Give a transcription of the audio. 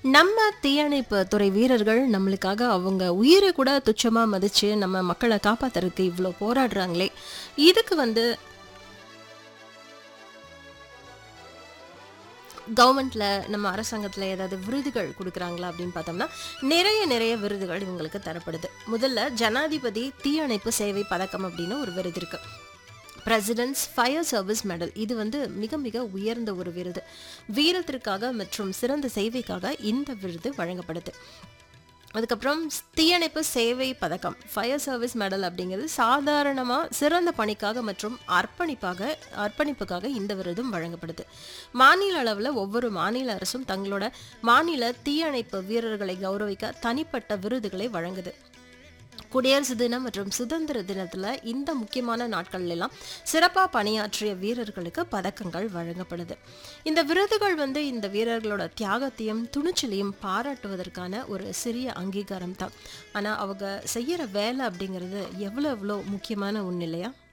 நம்ம தீயணைப்பு துறை வீரர்கள் நம்மளுக்காக அவங்க உயிரை கூட துச்சமா மதிச்சு நம்ம மக்களை காப்பாத்துறதுக்கு இவ்வளோ போராடுறாங்களே இதுக்கு வந்து கவர்மெண்ட்ல நம்ம அரசாங்கத்துல ஏதாவது விருதுகள் கொடுக்குறாங்களா அப்படின்னு பார்த்தோம்னா நிறைய நிறைய விருதுகள் இவங்களுக்கு தரப்படுது முதல்ல ஜனாதிபதி தீயணைப்பு சேவை பதக்கம் அப்படின்னு ஒரு விருது இருக்கு பிரசிடென்ட்ஸ் ஃபயர் சர்வீஸ் மெடல் இது வந்து மிக மிக உயர்ந்த ஒரு விருது வீரத்திற்காக மற்றும் சிறந்த சேவைக்காக இந்த விருது வழங்கப்படுது அதுக்கப்புறம் தீயணைப்பு சேவை பதக்கம் ஃபயர் சர்வீஸ் மெடல் அப்படிங்கிறது சாதாரணமாக சிறந்த பணிக்காக மற்றும் அர்ப்பணிப்பாக அர்ப்பணிப்புக்காக இந்த விருதும் வழங்கப்படுது மாநில அளவில் ஒவ்வொரு மாநில அரசும் தங்களோட மாநில தீயணைப்பு வீரர்களை கௌரவிக்க தனிப்பட்ட விருதுகளை வழங்குது குடியரசு தினம் மற்றும் சுதந்திர தினத்துல இந்த முக்கியமான நாட்கள்ல எல்லாம் சிறப்பா பணியாற்றிய வீரர்களுக்கு பதக்கங்கள் வழங்கப்படுது இந்த விருதுகள் வந்து இந்த வீரர்களோட தியாகத்தையும் துணிச்சலையும் பாராட்டுவதற்கான ஒரு சிறிய அங்கீகாரம் தான் ஆனா அவங்க செய்யற வேலை அப்படிங்கிறது எவ்வளோ எவ்வளோ முக்கியமான ஒன்று இல்லையா